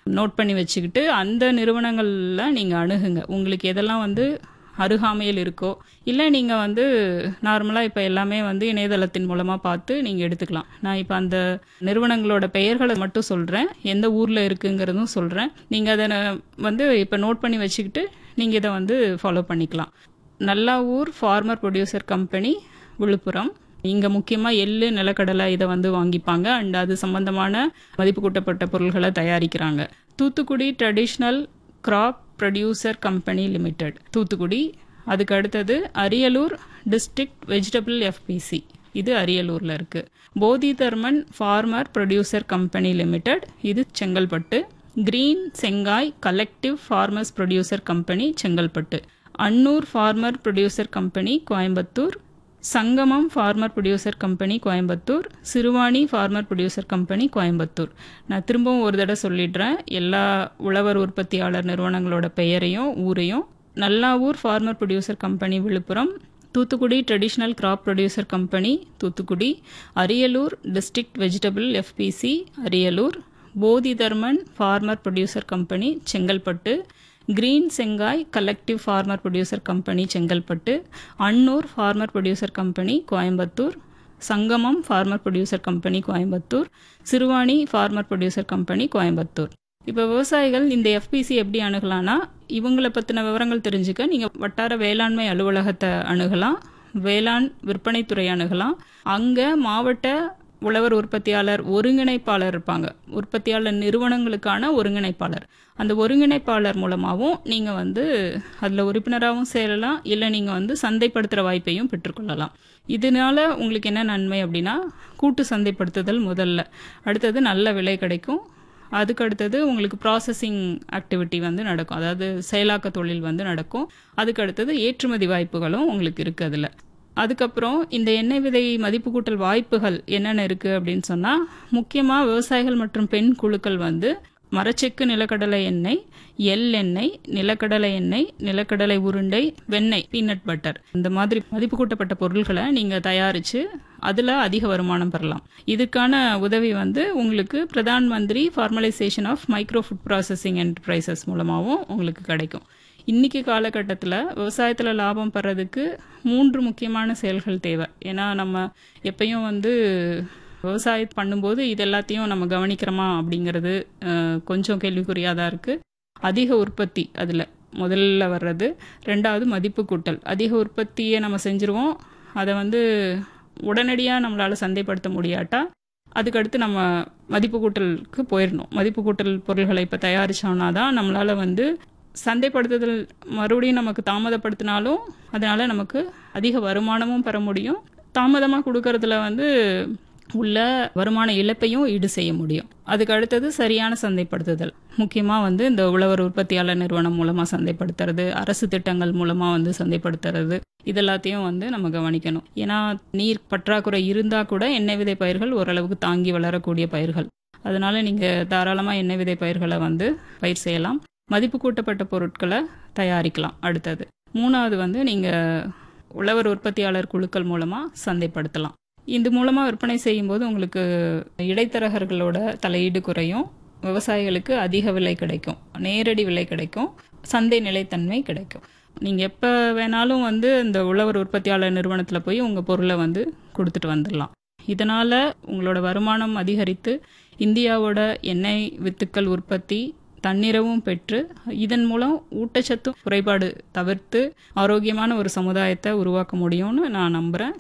note பண்ணி வச்சுக்கிட்டு அந்த நிறுவனங்கள்ல நீங்க அணுகுங்க உங்களுக்கு எதெல்லாம் வந்து அருகாமையில் இருக்கோ இல்லை நீங்கள் வந்து நார்மலாக இப்போ எல்லாமே வந்து இணையதளத்தின் மூலமாக பார்த்து நீங்கள் எடுத்துக்கலாம் நான் இப்போ அந்த நிறுவனங்களோட பெயர்களை மட்டும் சொல்கிறேன் எந்த ஊரில் இருக்குங்கிறதும் சொல்கிறேன் நீங்கள் அதை ந- வந்து இப்போ நோட் பண்ணி வச்சுக்கிட்டு நீங்கள் இதை வந்து ஃபாலோ பண்ணிக்கலாம் Nallavur farmer producer company Viluppuram இங்கே முக்கியமாக எள்ளு நிலக்கடலை இதை வந்து வாங்கிப்பாங்க அண்ட் அது சம்பந்தமான மதிப்பு கூட்டப்பட்ட பொருள்களை தயாரிக்கிறாங்க Thoothukudi traditional crop producer company limited Thoothukudi அதுக்கு அடுத்தது அரியலூர் டிஸ்ட்ரிக்ட் வெஜிடபிள் எஃபிசி இது அரியலூரில் இருக்குது Bodhidharman farmer producer company limited இது Chengalpattu green Sengai collective farmers producer company Chengalpattu Annur farmer producer company Coimbatore Sangamam farmer producer company Coimbatore Siruvani farmer producer company Coimbatore நான் திரும்பவும் ஒரு தடவை சொல்லிடுறேன் எல்லா உழவர் உற்பத்தியாளர் நிறுவனங்களோட பெயரையும் ஊரையும் Nallavur farmer producer company Viluppuram Thoothukudi traditional crop producer company Thoothukudi Ariyalur district vegetable FPC Ariyalur Bodhidharman farmer producer company Chengalpattu green Sengai collective farmer producer company Chengalpattu Annur farmer producer company Coimbatore Sangamam farmer producer company Coimbatore Siruvani farmer producer company Coimbatore இப்போ விவசாயிகள் இந்த எஃபிசி எப்படி அணுகலாம்னா இவங்களை பற்றின விவரங்கள் தெரிஞ்சுக்க நீங்கள் வட்டார வேளாண்மை அலுவலகத்தை அணுகலாம் வேளாண் விற்பனைத்துறை அணுகலாம் அங்கே மாவட்ட உழவர் உற்பத்தியாளர் ஒருங்கிணைப்பாளர் இருப்பாங்க உற்பத்தியாளர் நிறுவனங்களுக்கான ஒருங்கிணைப்பாளர் அந்த ஒருங்கிணைப்பாளர் மூலமாகவும் நீங்கள் வந்து அதில் உறுப்பினராகவும் சேரலாம் இல்லை நீங்கள் வந்து சந்தைப்படுத்துகிற வாய்ப்பையும் பெற்றுக்கொள்ளலாம் இதனால உங்களுக்கு என்ன நன்மை அப்படின்னா கூட்டு சந்தைப்படுத்துதல் முதல்ல அடுத்தது நல்ல விலை கிடைக்கும் அதுக்கு அடுத்தது உங்களுக்கு ப்ராசஸிங் ஆக்டிவிட்டி வந்து நடக்கும் அதாவது செயலாக்க தொழில் வந்து நடக்கும் அதுக்கு அடுத்தது ஏற்றுமதி வாய்ப்புகளும் உங்களுக்கு இருக்குது அதில் அதுக்கப்புறம் இந்த எண்ணெய் விதை மதிப்பு கூட்டல் வாய்ப்புகள் என்னென்ன இருக்குது அப்படின்னு சொன்னால் முக்கியமாக விவசாயிகள் மற்றும் பெண் குழுக்கள் வந்து மரச்செக்கு நிலக்கடலை எண்ணெய் எள் எண்ணெய் நிலக்கடலை எண்ணெய் நிலக்கடலை உருண்டை வெண்ணெய் பீனட் பட்டர் இந்த மாதிரி மதிப்பு கூட்டப்பட்ட பொருட்களை நீங்கள் தயாரித்து அதில் அதிக வருமானம் பெறலாம் இதுக்கான உதவி வந்து உங்களுக்கு Pradhan Mantri formalisation of micro food processing enterprises மூலமாகவும் உங்களுக்கு கிடைக்கும் இன்னைக்கு காலகட்டத்தில் விவசாயத்தில் லாபம் பெறதுக்கு மூன்று முக்கியமான செயல்கள் தேவை ஏன்னா நம்ம எப்பயும் வந்து விவசாயம் பண்ணும்போது இது எல்லாத்தையும் நம்ம கவனிக்கிறோமா அப்படிங்கிறது அஹ், கொஞ்சம் கேள்விக்குறியாக தான் இருக்குது அதிக உற்பத்தி அதில் முதல்ல வர்றது ரெண்டாவது மதிப்பு கூட்டல் அதிக உற்பத்தியை நம்ம செஞ்சுருவோம் அதை வந்து உடனடியாக நம்மளால் சந்தைப்படுத்த முடியாட்டா அதுக்கடுத்து நம்ம மதிப்பு கூட்டலுக்கு போயிடணும் மதிப்பு கூட்டல் பொருள்களை இப்போ தயாரிச்சோம்னா தான் நம்மளால் வந்து சந்தைப்படுத்துதல் மறுபடியும் நமக்கு தாமதப்படுத்தினாலும் அதனால நமக்கு அதிக வருமானமும் பெற முடியும் தாமதமாக கொடுக்கறதுல வந்து உள்ள வருமான இழப்பையும் ஈடு செய்ய முடியும் அதுக்கு அடுத்தது சரியான சந்தைப்படுத்துதல் முக்கியமாக வந்து இந்த உழவர் உற்பத்தியாளர் நிறுவனம் மூலமாக சந்தைப்படுத்துறது அரசு திட்டங்கள் மூலமாக வந்து சந்தைப்படுத்துறது இதெல்லாத்தையும் வந்து நம்ம கவனிக்கணும் ஏன்னா நீர் பற்றாக்குறை இருந்தால் கூட எண்ணெய் விதை பயிர்கள் ஓரளவுக்கு தாங்கி வளரக்கூடிய பயிர்கள் அதனால நீங்கள் தாராளமாக எண்ணெய் விதை பயிர்களை வந்து பயிர் செய்யலாம் மதிப்பு கூட்டப்பட்ட பொருட்களை தயாரிக்கலாம் அடுத்தது மூணாவது வந்து நீங்கள் உழவர் உற்பத்தியாளர் குழுக்கள் மூலமாக சந்தைப்படுத்தலாம் இது மூலமாக விற்பனை செய்யும்போது உங்களுக்கு இடைத்தரகர்களோட தலையீடு குறையும் விவசாயிகளுக்கு அதிக விலை கிடைக்கும் நேரடி விலை கிடைக்கும் சந்தை நிலைத்தன்மை கிடைக்கும் நீங்கள் எப்போ வேணாலும் வந்து இந்த உழவர் உற்பத்தியாளர் நிறுவனத்தில் போய் உங்கள் பொருளை வந்து கொடுத்துட்டு வந்துடலாம் இதனால் உங்களோட வருமானம் அதிகரித்து இந்தியாவோட எண்ணெய் வித்துக்கள் உற்பத்தி தன்னிறவும் பெற்று இதன் மூலம் ஊட்டச்சத்து குறைபாடு தவிர்த்து ஆரோக்கியமான ஒரு சமுதாயத்தை உருவாக்க முடியும்னு நான் நம்புகிறேன்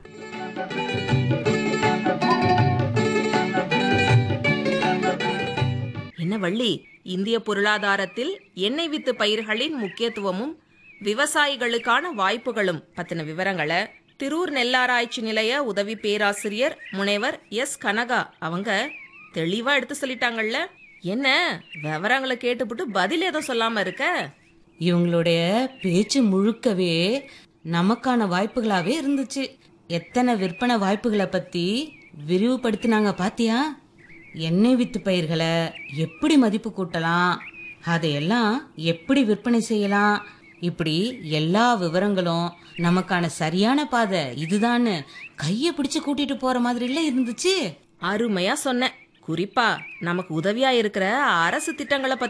என்ன வள்ளி இந்திய பொருளாதாரத்தில் எண்ணெய் வித்து பயிர்களின் முக்கியத்துவமும் விவசாயிகளுக்கான வாய்ப்புகளும் பத்தின விவரங்களை திரூர் நெல்லாராய்ச்சி நிலைய உதவி பேராசிரியர் முனைவர் எஸ் கனகா அவங்க தெளிவா எடுத்து சொல்லிட்டாங்கல்ல என்ன விவரங்களை கேட்டுப்புட்டு பதில் எதுவும் சொல்லாம இருக்க இவங்களுடைய பேச்சு முழுக்கவே நமக்கான வாய்ப்புகளாவே இருந்துச்சு எத்தனை விற்பனை வாய்ப்புகளை பத்தி விரிவுபடுத்தினாங்க பாத்தியா எண்ணெய் வித்து பயிர்களை எப்படி மதிப்பு கூட்டலாம் அதையெல்லாம் எப்படி விற்பனை செய்யலாம் இப்படி எல்லா விவரங்களும் நமக்கான சரியான பாதை இதுதான்னு கையை பிடிச்சு கூட்டிட்டு போற மாதிரில இருந்துச்சு அருமையா சொன்ன குறிப்பா நமக்கு உதவியா இருக்கிற அரசு திட்டங்களை பத்தி